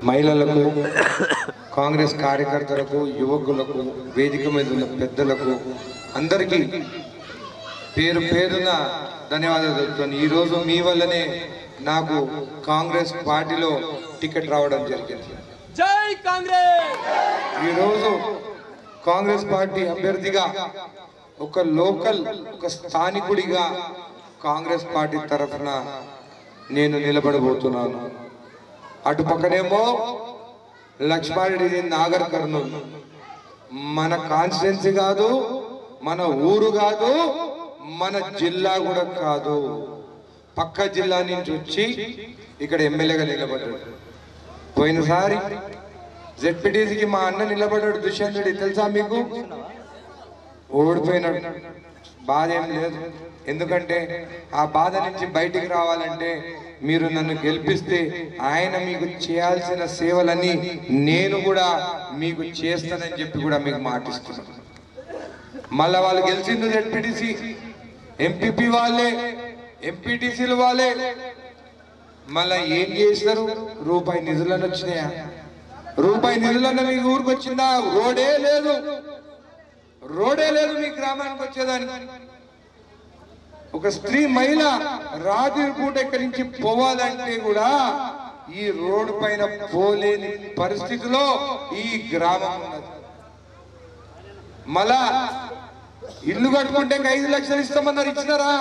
మహిళలకు కాంగ్రెస్ కార్యకర్తలకు యువకులకు వేదిక మీద ఉన్న పెద్దలకు అందరికీ పేరు పేరున ధన్యవాదాలు తెలుపుతాను ఈరోజు మీ వల్లనే నాకు కాంగ్రెస్ పార్టీలో టికెట్ రావడం జరిగింది జై కాంగ్రెస్ ఈరోజు కాంగ్రెస్ పార్టీ అభ్యర్థిగా ఒక లోకల్ ఒక స్థానికుడిగా కాంగ్రెస్ పార్టీ తరఫున నేను నిలబడబోతున్నాను అటు పక్కనేమో లక్ష్మారెడ్డి నాగర్ కర్నూలు మన కాన్స్టిట్యున్సీ కాదు మన ఊరు కాదు మన జిల్లా కూడా కాదు పక్క జిల్లా నుంచి వచ్చి ఇక్కడ ఎమ్మెల్యేగా నిలబడ్డాడు పోయినసారి జెడ్పీటీసీకి మా అన్న నిలబడ్డాడు దుష్యంత్ రెడ్డి తెలుసా మీకు ఓడిపోయినాడు బాధ ఏం లేదు ఎందుకంటే ఆ బాధ నుంచి బయటికి రావాలంటే మీరు నన్ను గెలిపిస్తే ఆయన మీకు చేయాల్సిన సేవలన్నీ నేను కూడా మీకు చేస్తానని చెప్పి కూడా మీకు మాటిస్తున్నాను మళ్ళా వాళ్ళు గెలిచింది జెడ్పీటీసీ ఎంపీపీ వాళ్ళే ఎంపీటీసీలు వాళ్ళే మళ్ళా ఏం చేస్తారు రూపాయి నిధులను వచ్చినాయా రూపాయి నిధులన్న మీ ఊరికి వచ్చిందా రోడే లేదు రోడే లేదు మీ గ్రామానికి వచ్చేదానికి ఒక స్త్రీ మహిళ రాత్రి పూట ఇక్కడి నుంచి పోవాలంటే కూడా ఈ రోడ్డు పైన పోలేని పరిస్థితిలో ఈ గ్రామం ఉన్నది మళ్ళా ఇల్లు కట్టుకుంటే ఇంకా ఐదు లక్షలు ఇస్తామన్నారు ఇచ్చినారా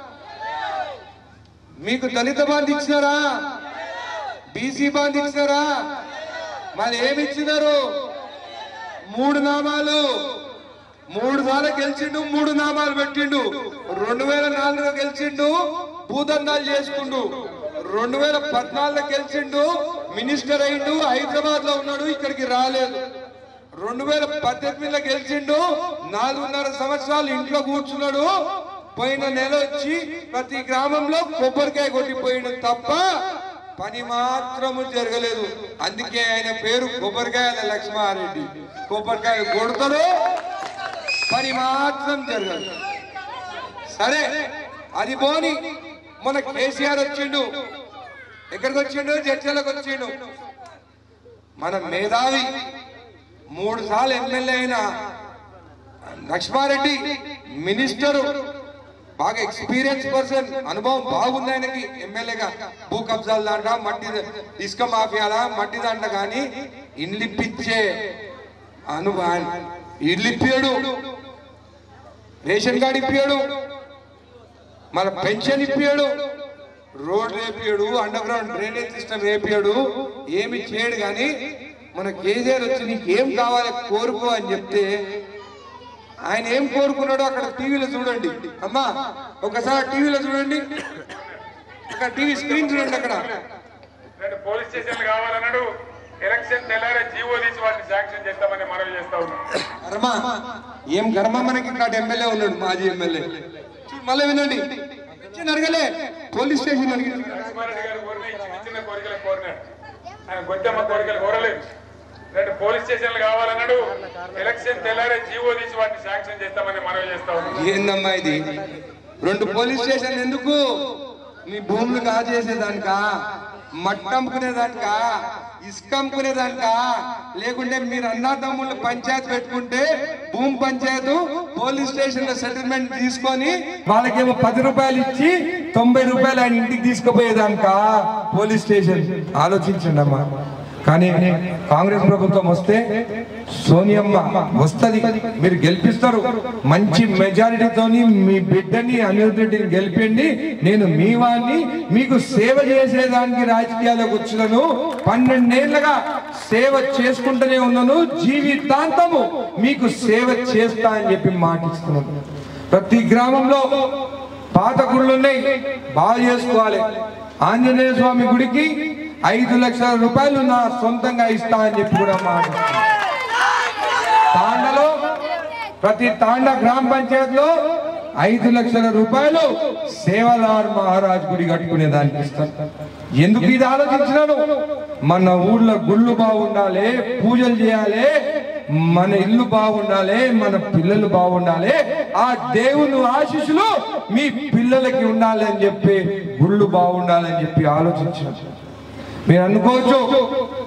మీకు దళిత బాంధ్ ఇచ్చినారా బీసీ బాంధ్ ఇచ్చినారా మరి ఏమి ఇచ్చినారు మూడు నామాలు మూడు సార్లు గెలిచిండు మూడు నామాలు పెట్టిండు రెండు వేల నాలుగులో గెలిచిండు భూదందాలు చేసుకుండు రెండు వేల పద్నాలుగులో గెలిచిండు మినిస్టర్ అయిండు హైదరాబాద్ లో ఉన్నాడు ఇక్కడికి రాలేదు రెండు వేల పద్దెనిమిదిలో గెలిచిండు నాలుగున్నర సంవత్సరాలు ఇంట్లో కూర్చున్నాడు పోయిన నెల వచ్చి ప్రతి గ్రామంలో కొబ్బరికాయ కొట్టిపోయిండు తప్ప పని మాత్రము జరగలేదు అందుకే ఆయన పేరు కొబ్బరికాయల లక్ష్మారెడ్డి కొబ్బరికాయ కొడతాడు పని మాత్రం జరగదు సరే అది పోని మన కేసీఆర్ వచ్చిండు ఎక్కడికి వచ్చిండు చర్చలకు వచ్చిండు మన మేధావి మూడు సార్లు ఎమ్మెల్యే అయిన లక్ష్మారెడ్డి మినిస్టరు బాగా ఎక్స్పీరియన్స్ పర్సన్ అనుభవం బాగుంది ఆయనకి ఎమ్మెల్యేగా భూ కబ్జాల దాంట మట్టి ఇసుక మాఫియాల మట్టి దాంట కానీ ఇండ్లు ఇప్పించే అనుభవం ఇల్లు ఇప్పాడు రేషన్ కార్డు ఇప్పాడు మన పెన్షన్ ఇప్పాడు రోడ్ రేపియాడు అండర్ గ్రౌండ్ డ్రైనేజ్ సిస్టమ్ రేపియాడు ఏమి చేయడు కానీ మన కేసీఆర్ వచ్చి నీకు ఏం కావాలి కోరుకో అని చెప్తే ఆయన ఏం కోరుకున్నాడో అక్కడ టీవీలో చూడండి అమ్మా ఒకసారి టీవీలో చూడండి అక్కడ టీవీ స్క్రీన్ చూడండి అక్కడ రెండు పోలీస్ స్టేషన్లు కావాలన్నాడు ఎలక్షన్ తెల్లారే జీవో తీసి వాటిని శాంక్షన్ చేస్తామని మనవి చేస్తా ఉన్నాం కర్మ ఏం కర్మ మనకి ఇక్కడ ఎమ్మెల్యే ఉన్నాడు మాజీ ఎమ్మెల్యే చూడు, మళ్ళీ వినండి పెన్షన్ అడగలే పోలీస్ స్టేషన్ అడిగాడు లక్ష్మారెడ్డి గారు కోరిన ఈ చిన్న చిన్న కోరికలు కోరినాడు ఆయన గొద్దమ్మ కోరికలు కోరలేదు రెండు పోలీస్ స్టేషన్లు కావాలన్నాడు ఎలక్షన్ తెల్లారే జీవో తీసి వాటిని శాంక్షన్ చేస్తామని మనవి చేస్తా ఉన్నాం ఏందమ్మా ఇది రెండు పోలీస్ స్టేషన్ ఎందుకు మీ భూములు కాజేసేదానికా మట్టి అమ్ముకునేదానికా ఇసుక అమ్ముకునేదానికా లేకుంటే మీరు అన్నదమ్ముళ్ళు పంచాయతీ పెట్టుకుంటే భూమి పంచాయతీ పోలీస్ స్టేషన్ లో సెటిల్మెంట్ తీసుకొని వాళ్ళకేమో పది రూపాయలు ఇచ్చి తొంభై రూపాయలు ఆయన ఇంటికి తీసుకుపోయేదానికా పోలీస్ స్టేషన్ ఆలోచించండి అమ్మా కానీ కాంగ్రెస్ ప్రభుత్వం వస్తే సోనియమ్మ వస్తది మీరు గెలిపిస్తారు మంచి మెజారిటీతోని మీ బిడ్డని అనిరుద్ రెడ్డిని గెలిపిండి నేను మీ వాడిని మీకు సేవ చేసేదానికి రాజకీయాల్లోకి వచ్చినాను పన్నెండేళ్లుగా సేవ చేసుకుంటూనే ఉన్నాను జీవితాంతము మీకు సేవ చేస్తా అని చెప్పి మాటిస్తున్నాను ప్రతి గ్రామంలో పాత గుళ్ళు ఉన్నాయి బాగా చేసుకోవాలి ఆంజనేయ స్వామి గుడికి ఐదు లక్షల రూపాయలు నా సొంతంగా ఇస్తా అని చెప్పి కూడా మాట తాండలో ప్రతి తాండ గ్రామ పంచాయతీలో ఐదు లక్షల రూపాయలు సేవలార్ మహారాజ్ గుడి కట్టుకునే దానికి ఇస్తాను ఎందుకు ఇది ఆలోచించినాను మన ఊర్లో గుళ్ళు బాగుండాలి పూజలు చేయాలి మన ఇల్లు బాగుండాలి మన పిల్లలు బాగుండాలి ఆ దేవుని ఆశీస్సులు మీ పిల్లలకి ఉండాలి అని చెప్పి గుళ్ళు బాగుండాలని చెప్పి ఆలోచించాను మీరు అనుకోవచ్చు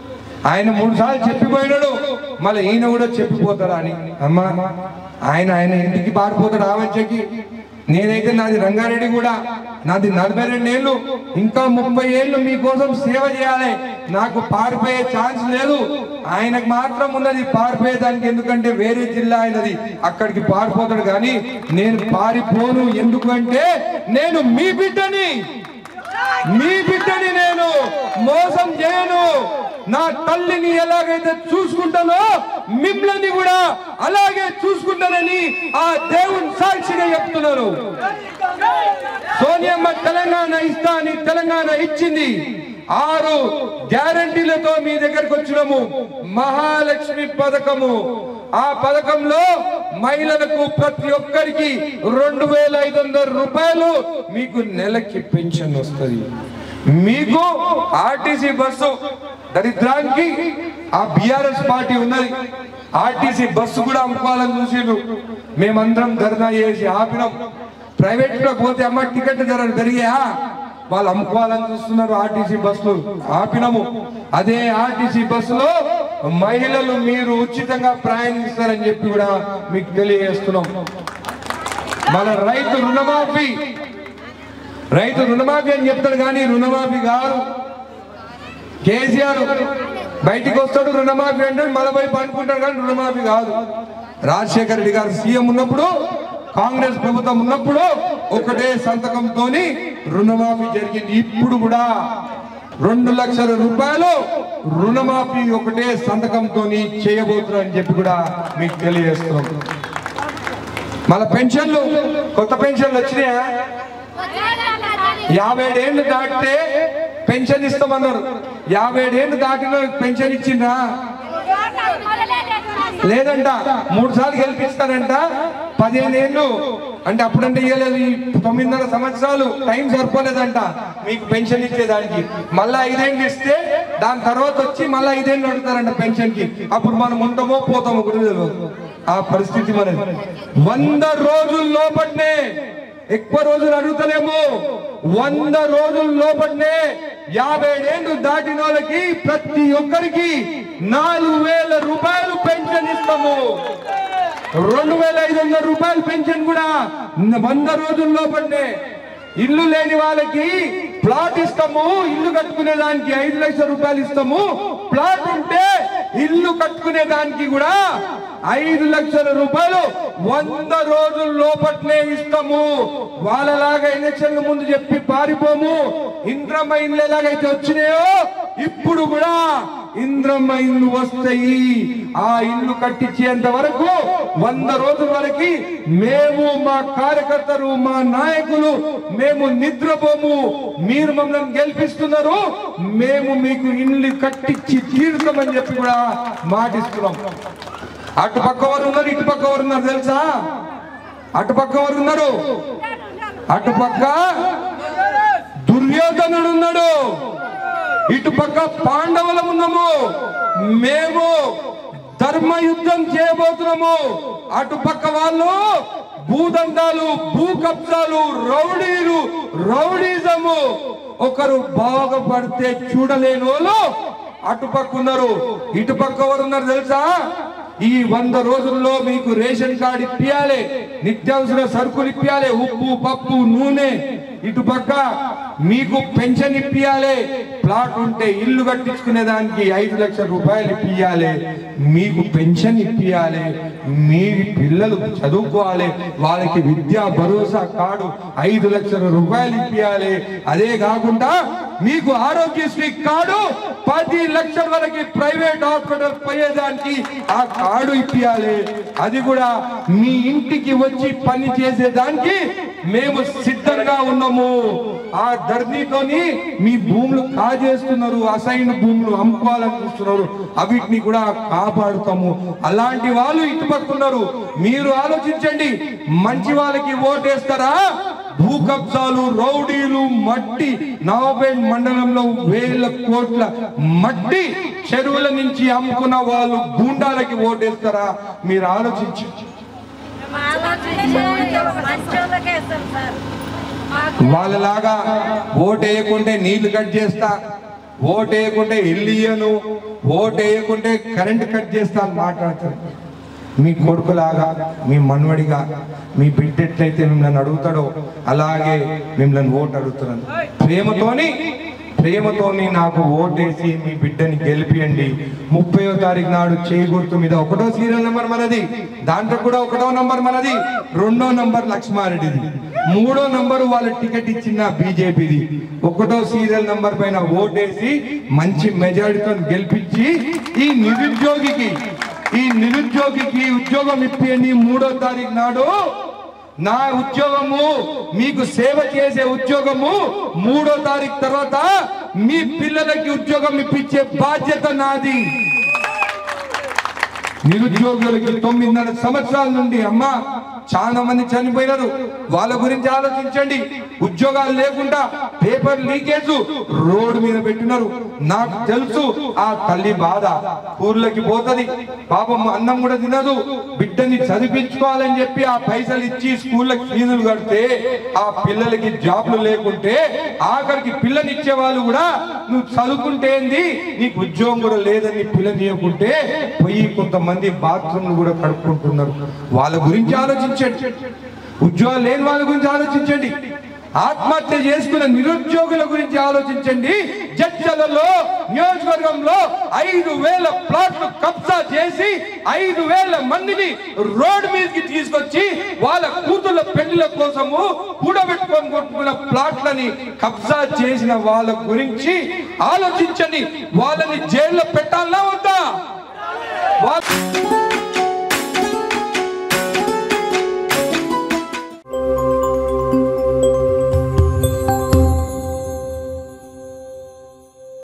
ఆయన మూడు సార్లు చెప్పిపోయినాడు మళ్ళీ ఈయన కూడా చెప్పిపోతాడా అని అమ్మా ఆయన ఆయన ఇంటికి పారిపోతాడు ఆవంచకి నేనైతే నాది రంగారెడ్డి కూడా నాది నలభై రెండు ఏళ్ళు ఇంకా ముప్పై ఏళ్ళు మీకోసం సేవ చేయాలి నాకు పారిపోయే ఛాన్స్ లేదు ఆయనకు మాత్రం ఉన్నది పారిపోయేదానికి ఎందుకంటే వేరే జిల్లా అయినది అక్కడికి పారిపోతాడు కానీ నేను పారిపోను ఎందుకంటే నేను మీ బిడ్డని మీ బిడ్డని నేను మోసం చేయను నా తల్లిని ఎలాగైతే చూసుకుంటానో మిమ్మల్ని కూడా అలాగే చూసుకుంటానని ఆ దేవుని సాక్షిగా చెప్తున్నాను సోనియమ్మ తెలంగాణ ఇస్తా అని తెలంగాణ ఇచ్చింది ఆరు గ్యారంటీలతో మీ దగ్గరకు వచ్చినాము మహాలక్ష్మి పథకము ఆ పథకంలో మహిళలకు ప్రతి ఒక్కరికి రెండు వేల ఐదు వందల రూపాయలు మీకు నెలకి పెన్షన్ వస్తుంది మీకు ఆర్టీసీ బస్సు దరిద్రానికి ఆ బిఆర్ఎస్ పార్టీ ఉన్నది ఆర్టీసీ బస్సు కూడా అమ్ముకోవాలని చూసిండ్రు మేమందరం ధర్నా చేసి ఆపినాం ప్రైవేట్ లో పోతే అమ్మ టికెట్ ధరలు పెరిగా వాళ్ళు అమ్ముకోవాలని చూస్తున్నారు ఆర్టీసీ బస్సులు ఆపినము అదే ఆర్టీసీ బస్సులో మహిళలు మీరు ఉచితంగా ప్రయాణిస్తారని చెప్పి కూడా మీకు తెలియజేస్తున్నాం మన రైతు రుణమాఫీ రైతు రుణమాఫీ అని చెప్తాడు కానీ రుణమాఫీ కాదు కేసీఆర్ బయటికి వస్తాడు రుణమాఫీ అంటే మళ్ళీ పోయి పండుకుంటాడు కానీ రుణమాఫీ కాదు రాజశేఖర రెడ్డి గారు సీఎం ఉన్నప్పుడు కాంగ్రెస్ ప్రభుత్వం ఉన్నప్పుడు ఒకటే సంతకంతో రుణమాఫీ జరిగింది ఇప్పుడు కూడా రెండు లక్షల రూపాయలు రుణమాఫీ ఒకటే సంతకంతో చేయబోతున్నారు అని చెప్పి కూడా మీకు తెలియజేస్తున్నాం మళ్ళీ పెన్షన్లు కొత్త పెన్షన్లు వచ్చినాయా యాభై ఏళ్ళు దాటితే పెన్షన్ ఇస్తామన్నారు యాభై ఏళ్ళు దాటిన పెన్షన్ ఇచ్చిండ్రా లేదంట మూడు సార్లు గెలిపిస్తారంట పదిహేను ఏళ్ళు అంటే అప్పుడంటే ఇవ్వలేదు ఈ తొమ్మిదిన్నర సంవత్సరాలు టైం సరిపోలేదంట మీకు పెన్షన్ ఇచ్చేదానికి మళ్ళా ఐదేళ్ళు ఇస్తే దాని తర్వాత వచ్చి మళ్ళా ఐదేళ్ళు అడుగుతారంట పెన్షన్ కి అప్పుడు మనం ఉంటామో పోతామో కూడా తెలియదు ఆ పరిస్థితి మనది వంద రోజుల లోపట్నే ఎక్కువ రోజులు అడుగుతలేము వంద రోజుల లోపలనే యాభై ఏళ్ళు దాటిన వాళ్ళకి ప్రతి ఒక్కరికి నాలుగు వేల రూపాయలు పెన్షన్ ఇస్తాము రెండు వేల ఐదు వందల రూపాయలు పెన్షన్ కూడా వంద రోజుల లోపలనే ఇల్లు లేని వాళ్ళకి ప్లాట్ ఇస్తాము ఇల్లు కట్టుకునే దానికి ఐదు లక్షల రూపాయలు ఇస్తాము ప్లాట్ ఉంటే ఇల్లు కట్టుకునే దానికి కూడా ఐదు లక్షల రూపాయలు వంద రోజుల లోపట్నే ఇస్తాము వాళ్ళలాగా ఎలక్షన్ల ముందు చెప్పి పారిపోము ఇంద్రమ్మ ఇల్లు ఎలాగైతే వచ్చినాయో ఇప్పుడు కూడా ఇంద్రమ్మ ఇల్లు వస్తాయి ఆ ఇల్లు కట్టించేంత వరకు వంద రోజుల వరకు మేము మా కార్యకర్తలు మా నాయకులు మేము నిద్రపోము మీరు మమ్మల్ని గెలిపిస్తున్నారు మేము మీకు ఇల్లు కట్టించి తీరుతామని చెప్పి కూడా మాటిస్తున్నాం అటు పక్క వారు ఉన్నారు ఇటు పక్క వారు ఉన్నారు తెలుసా అటు పక్క వారు ఉన్నారు అటు పక్క దుర్యోధనుడు ఉన్నాడు ఇటు పక్క పాండవులం ఉన్నాము మేము ధర్మ యుద్ధం చేయబోతున్నాము అటు పక్క వాళ్ళు భూదండాలు భూ కబ్జాలు రౌడీలు రౌడీజము ఒకరు బాగుపడితే చూడలేని వాళ్ళు అటు పక్క ఉన్నారు ఇటు పక్క ఎవరు ఉన్నారు తెలుసా ఈ వంద రోజుల్లో మీకు రేషన్ కార్డు ఇప్పియాలి నిత్యావసర సరుకులు ఇప్పియాలి ఉప్పు పప్పు నూనె ఇటు పక్క మీకు పెన్షన్ ఇప్పియాలి ప్లాట్ ఉంటే ఇల్లు కట్టించుకునే దానికి ఐదు లక్షల రూపాయలు ఇప్పియాలి మీకు పెన్షన్ ఇప్పియాలి మీ పిల్లలు చదువుకోవాలి వాళ్ళకి విద్యా భరోసా కార్డు ఐదు లక్షల రూపాయలు ఇప్పియాలి అదే కాకుండా మీకు ఆరోగ్యశ్రీ కార్డు పది లక్షల వరకు ప్రైవేట్ హాస్పిటల్ పోయేదానికి ఆ కార్డు ఇప్పియాలి అది కూడా మీ ఇంటికి వచ్చి పని చేసేదానికి మేము సిద్ధంగా ఉన్నాము ఆ ధర్నీతోని మీ భూములు కాజేస్తున్నారు అసైన్ భూములు అమ్ముకోవాలని చూస్తున్నారు అవిటిని కూడా కాపాడుతాము అలాంటి వాళ్ళు ఇటుపక్క ఉన్నారు మీరు ఆలోచించండి మంచి వాళ్ళకి ఓటేస్తారా భూ కబ్జాలు రౌడీలు మట్టి నవాబేడ్ మండలంలో వేల కోట్ల మట్టి చెరువుల నుంచి అమ్ముకున్న వాళ్ళు గూండాలకి ఓటేస్తారా మీరు ఆలోచించు మంచోళ్ళకే ఇస్తాం సార్ మాకు వాళ్ళలాగా ఓటు వేయకుంటే నీళ్లు కట్ చేస్తా ఓటు వేయకుంటే ఇల్లు ఇయ్యను ఓటు వేయకుంటే కరెంట్ కట్ చేస్తా అని మాట్లాడతారు మీ కొడుకులాగా మీ మన్వడిగా మీ బిడ్డ ఎట్లయితే మిమ్మల్ని అడుగుతాడో అలాగే మిమ్మల్ని ఓటు అడుగుతున్నాను ప్రేమతోని ప్రేమతోని నాకు ఓటేసి మీ బిడ్డని గెలిపియండి ముప్పయో తారీఖు నాడు చేయి గుర్తు మీద ఒకటో సీరియల్ నెంబర్ మనది దాంట్లో కూడా ఒకటో నంబర్ మనది రెండో నంబర్ లక్ష్మారెడ్డిది మూడో నంబర్ వాళ్ళ టికెట్ ఇచ్చిన బీజేపీది ఒకటో సీరియల్ నంబర్ పైన ఓటేసి మంచి మెజారిటీతో గెలిపించి ఈ నిరుద్యోగికి ఈ నిరుద్యోగికి ఉద్యోగం ఇప్పియండి మూడో తారీఖు నాడు నా ఉద్యోగము మీకు సేవ చేసే ఉద్యోగము మూడో తారీఖు తర్వాత మీ పిల్లలకి ఉద్యోగం ఇప్పించే బాధ్యత నాది నిరుద్యోగులకి తొమ్మిదిన్నర సంవత్సరాల నుండి అమ్మ చాలా మంది చనిపోయినారు వాళ్ళ గురించి ఆలోచించండి ఉద్యోగాలు లేకుండా పేపర్ లీకేజ్ రోడ్డు మీద పెట్టినారు నాకు తెలుసు ఆ తల్లి బాధ ఊర్లోకి పోతది పాపం అన్నం కూడా తినదు బిడ్డని చదివించుకోవాలని చెప్పి ఆ పైసలు ఇచ్చి స్కూళ్ళకి ఫీజులు కడితే ఆ పిల్లలకి జాబ్లు లేకుంటే ఆఖరికి పిల్లనిచ్చే వాళ్ళు కూడా నువ్వు చదువుకుంటే ఏంది నీకు ఉద్యోగం కూడా లేదని పిల్లనియకుంటే పోయి కొంతమంది బాత్రూమ్లు కూడా కడుక్కుంటున్నారు వాళ్ళ గురించి ఆలోచించండి ఉద్యోగాలు లేని వాళ్ళ గురించి ఆలోచించండి ఆత్మహత్య చేసుకున్న నిరుద్యోగుల గురించి ఆలోచించండి జడ్చలలో నియోజకవర్గంలో ఐదు వేల ప్లాట్లు కబ్జా చేసి ఐదు వేల మందిని రోడ్డు మీదకి తీసుకొచ్చి వాళ్ళ కూతుళ్ళ పెళ్లిల కోసము కూడబెట్టుకొని కొట్టుకున్న ప్లాట్లని కబ్జా చేసిన వాళ్ళ గురించి ఆలోచించండి వాళ్ళని జైల్లో పెట్టాలా వద్దా